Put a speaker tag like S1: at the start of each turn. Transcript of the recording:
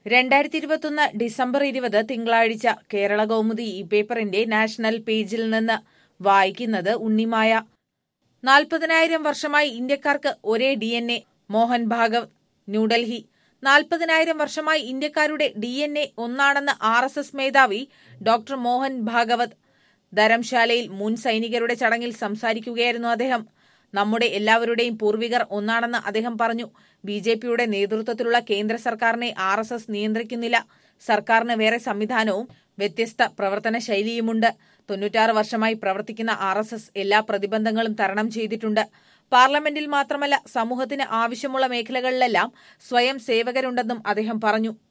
S1: രണ്ടായിരത്തി ഇരുപത്തൊന്ന് ഡിസംബർ ഇരുപത് തിങ്കളാഴ്ച കേരള കൗമുദി ഈ പേപ്പറിന്റെ നാഷണൽ പേജിൽ നിന്ന് വായിക്കുന്നത് ഉണ്ണിമായ നാൽപ്പതിനായിരം വർഷമായി ഇന്ത്യക്കാർക്ക് ഒരേ D N A Mohan Bhagwat New Delhi നാൽപ്പതിനായിരം വർഷമായി ഇന്ത്യക്കാരുടെ ഡി എൻ എ ഒന്നാണെന്ന് ആർ എസ് എസ് മേധാവി ഡോക്ടർ മോഹൻ ഭാഗവത് ധരംശാലയിൽ മുൻ സൈനികരുടെ ചടങ്ങിൽ സംസാരിക്കുകയായിരുന്നു അദ്ദേഹം നമ്മുടെ എല്ലാവരുടെയും പൂർവികർ ഒന്നാണെന്ന് അദ്ദേഹം പറഞ്ഞു ബി ജെ പിയുടെ നേതൃത്വത്തിലുള്ള കേന്ദ്ര സർക്കാരിനെ ആർ എസ് എസ് നിയന്ത്രിക്കുന്നില്ല സർക്കാരിന് വേറെ സംവിധാനവും വ്യത്യസ്ത പ്രവർത്തന ശൈലിയുമുണ്ട് തൊണ്ണൂറ്റാറ് വർഷമായി പ്രവർത്തിക്കുന്ന ആർ എസ് എസ് എല്ലാ പ്രതിബന്ധങ്ങളും തരണം ചെയ്തിട്ടുണ്ട് പാർലമെന്റിൽ മാത്രമല്ല സമൂഹത്തിന് ആവശ്യമുള്ള മേഖലകളിലെല്ലാം സ്വയം സേവകരുണ്ടെന്നും അദ്ദേഹം പറഞ്ഞു